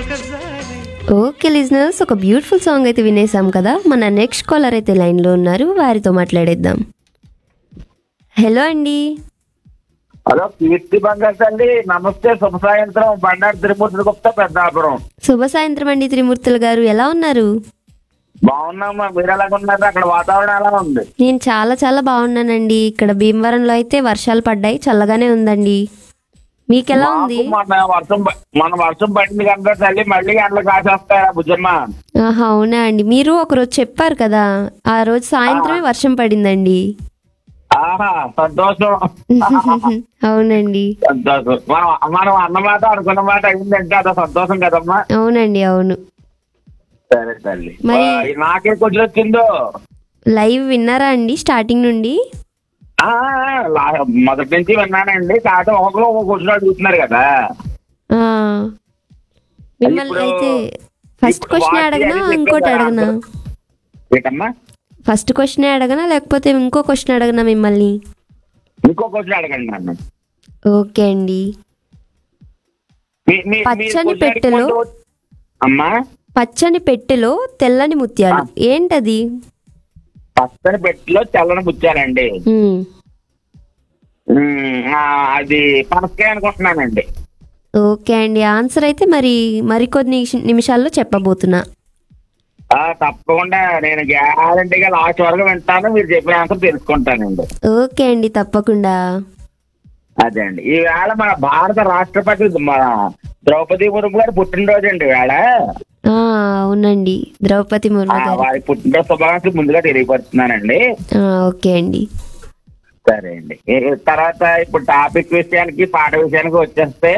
Okay listeners ఒక beautiful song అయితే వినేసాం కదా మన నెక్స్ట్ కాలర్ అయితే లైన్లో ఉన్నారు వారితో మాట్లాడేద్దాం హలో అండి హలో కీర్తి బంగారు తల్లి నమస్తే శుభ సాయంత్రం బండారు తిరుమూర్తి గుప్తా పెద్దాపురం శుభ సాయంత్రం అండి త్రిమూర్తులు గారు ఎలా ఉన్నారు బాగున్నామా మీరు ఎలాగ ఉన్నారు అక్కడ వాతావరణం ఎలా ఉంది నేను చాలా చాలా బాగున్నానండి ఇక్కడ భీమవరంలో అయితే వర్షాలు పడ్డాయి చల్లగానే ఉందండి మీకెలా ఉంది మాకు మన వర్షం ప- మన వర్షం పడింది కనుక తల్లి మళ్ళీ ఎండలు కాసేస్తాయా బుజ్జమ్మ ఆహా అవునా అండి మీరు ఒకరోజు చెప్పారు కదా ఆ రోజు సాయంత్రమే వర్షం పడిందండి ఆహా సంతోషం అవునండి సంతోషం మనం మనం అన్నమాట అనుకున్న మాట అయిందంటే అదో సంతోషం కదమ్మా అవునండి అవును సరే తల్లి మరి- ఆ, నాకే కొంచెం వచ్చిందో లైవ్ విన్నారా అండి స్టార్టింగ్ నుండి ఆ, లా- మొదటి నుంచి విన్నానండి కాకపోతే ఒకరు ఒక క్వశ్చన్ అడుగుతున్నారు కదా ఆ, మిమ్మల్ని ఇప్పుడు- అయితే ఫస్ట్ ఇప్పుడు క్వశ్చన్ వాటి అడగనా అది ఇంకోటి చెప్పారా? అడగనా ఏంటమ్మా ఫస్ట్ క్వశ్చన్ అడగనా లేకపోతే ఇంకో క్వశ్చన్ అడగనా మిమ్మల్ని ఇంకో క్వశ్చన్ అడగండి నన్ను ఓకే అండి మీ- మీ- మీరు పచ్చని క్వశ్చన్ పెట్టెలో- అడిగినప్పుడు- అమ్మా పచ్చని పెట్టెలో తెల్లని ముత్యాలు ఏంటది పచ్చని పెట్టిలో తెల్లని పుచ్చానండి ఉమ్, ఉమ్, ఆ, అది పనసకాయ అనుకుంటున్నానండి ఓకే అండి ఆన్సర్ అయితే మరి మరికొన్ని నిమిష- నిమిషాల్లో చెప్పబోతున్నా ఆ, తప్పకుండా నేను గ్యారంటీగా లాస్ట్ వరకు వింటాను మీరు చెప్పిన ఆన్సర్ తెలుసుకుంటానండి ఓకే అండి తప్పకుండా అదే అండి ఈ వేళ మన భారత రాష్ట్రపతి మన ద్రౌపది ముర్ము గారి పుట్టినరోజు అండి వేళ ఆ, అవునండి ద్రౌపది ముర్ము గారు వారి పుట్టినరోజు శుభాకాంక్షలు ముందుగా తెలియపరుస్తున్నానండి ఆ, ఓకే అండి సరే అండి ఈ తర్వాత ఇప్పుడు టాపిక్ విషయానికి పాట విషయానికి వచ్చేస్తే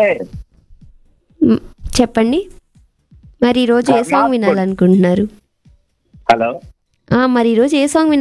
మ్, చెప్పండి మరి ఈరోజు ఏ సాంగ్ వినాలనుకుంటున్నారు హలో ఆ, మరి ఈరోజు ఏ సాంగ్